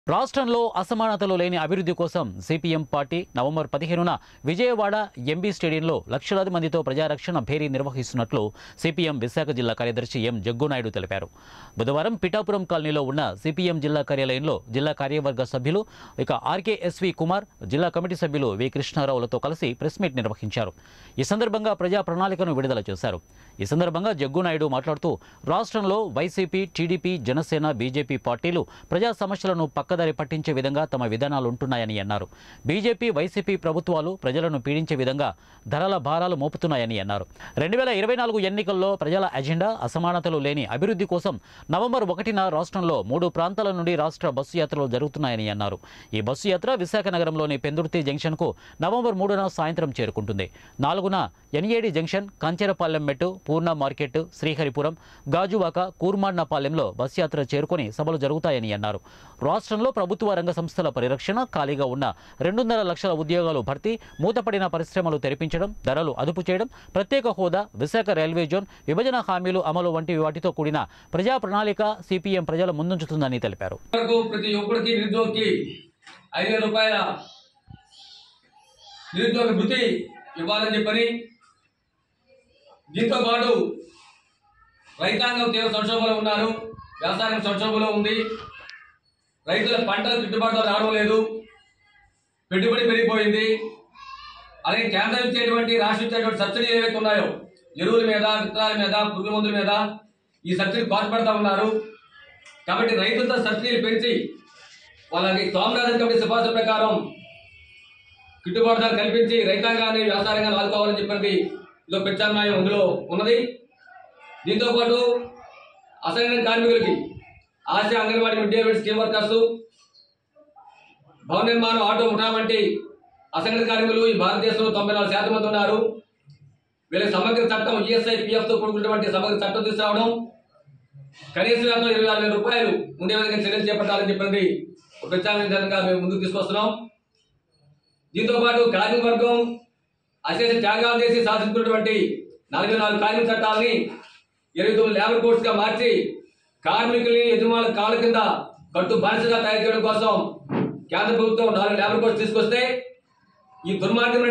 రాష్ట్రంలో అసమానతలు లేని అభివృద్ధి కోసం సిపిఎం పార్టీ నవంబర్ పదిహేనున విజయవాడ ఎంబీ స్టేడియంలో లక్షలాది మందితో ప్రజారక్షణ భేరీ నిర్వహిస్తున్నట్లు సిపిఎం విశాఖ జిల్లా కార్యదర్శి ఎం జగ్గునాయుడు తెలిపారు బుధవారం పిఠాపురం కాలనీలో ఉన్న సిపిఎం జిల్లా కార్యాలయంలో జిల్లా కార్యవర్గ సభ్యులు ఇక ఆర్కేఎస్వి కుమార్ జిల్లా కమిటీ సభ్యులు వి కృష్ణారావులతో కలిసి ప్రెస్ మీట్ నిర్వహించారు ఈ సందర్భంగా ప్రజా ప్రణాళికను విడుదల చేశారు ఈ సందర్భంగా జగ్గునాయుడు మాట్లాడుతూ రాష్ట్రంలో వైసీపీ టీడీపీ జనసేన బీజేపీ పార్టీలు ప్రజా సమస్యలను పక్కదారి పట్టించే విధంగా తమ విధానాలు ఉంటున్నాయని అన్నారు బీజేపీ వైసీపీ ప్రభుత్వాలు ప్రజలను పీడించే విధంగా ధరల భారాలు మోపుతున్నాయని అన్నారు రెండు వేల ఇరవై నాలుగు ఎన్నికల్లో ప్రజల అజెండా అసమానతలు లేని అభివృద్ధి కోసం నవంబర్ ఒకటిన రాష్ట్రంలో మూడు ప్రాంతాల నుండి రాష్ట్ర బస్సు యాత్రలు జరుగుతున్నాయని అన్నారు ఈ బస్సు యాత్ర విశాఖ నగరంలోని పెందుర్తి జంక్షన్కు నవంబర్ మూడున సాయంత్రం చేరుకుంటుంది నాలుగున NAD junction Kancharapalem Mettu Purna market Sriharipuram Gajuwaka కూర్మాడ్నపాలెంలో బస్ యాత్ర చేరుకొని సభలు జరుగుతాయని అన్నారు రాష్ట్రంలో ప్రభుత్వ రంగ సంస్థల పరిరక్షణ ఖాళీగా ఉన్న రెండున్నర లక్షల ఉద్యోగాలు భర్తీ మూతపడిన పరిశ్రమలు తెరిపించడం ధరలు అదుపు చేయడం ప్రత్యేక హోదా విశాఖ రైల్వే జోన్ విభజన హామీలు అమలు వంటి వాటితో కూడిన ప్రజా ప్రణాళిక సిపిఎం ప్రజల ముందుంచుతుందని తెలిపారు వరకు ప్రతి యువకుడికి నిరుద్యోగికి ఐదు వేల రూపాయల నిరుద్యోగ వృత్తి ఇవ్వాలని చెప్పని దీంతో పాటు రైతాంగం తీవ్ర సంక్షోభంలో ఉన్నారు వ్యవసాయం సంక్షోభంలో ఉంది రైతుల పంటలు గిట్టుబాటు ధర రావడం లేదు పెట్టుబడి పెరిగిపోయింది అలాగే కేంద్రం ఇచ్చేటువంటి రాష్ట్రం ఇచ్చేటువంటి సబ్సిడీలు ఏవైతే ఉన్నాయో ఎరువుల మీద విత్తనాల మీద పురుగుల మందుల మీద ఈ సబ్సిడీ పాటుపడతా ఉన్నారు కాబట్టి రైతులతో సబ్సిడీలు పెంచి వాళ్ళకి స్వామినాథన్ కమిటీ సిఫార్సు ప్రకారం గిట్టుబాటు ధర కల్పించి రైతాంగాన్ని వ్యవసాయ రంగాన్ని ఆదుకోవాలని చెప్పినది ఇదో ప్రత్యామ్నాయం అందులో ఉన్నది దీంతో పాటు అసైన్ కార్మికులకి Asha Anganwadi mid day meal scheme workers భవన నిర్మాణం ఆటో ముఠా వంటి అసంఘటిత కార్మికులు ఈ భారతదేశంలో తొంభై నాలుగు శాతం మంది ఉన్నారు వీళ్ళకి సమగ్ర చట్టం ఈఎస్ఐ పిఎఫ్ తో కూడుకున్నటువంటి సమగ్ర చట్టం తీసుకురావడం కనీస వేతనం ఇరవై ఆరు వేల రూపాయలు ఉండే విధంగా చర్యలు చేపట్టాలని చెప్పినది ఒక ప్రత్యామ్నాయంగా మేము ముందుకు తీసుకొస్తున్నాం దీంతో పాటు కార్మిక వర్గం అశేష త్యాగాలు చేసి సాధించుకున్నటువంటి నలభై నాలుగు కార్మిక చట్టాలని ఇరవై తొమ్మిది లేబర్ కోడ్స్ గా మార్చి కార్మికుల్ని యజమానుల కాళ్ళ కింద కట్టు బానిసగా తయారు చేయడం కోసం కేంద్ర ప్రభుత్వం నాలుగు లేబర్ కోడ్స్ తీసుకొస్తే ఈ దుర్మార్గం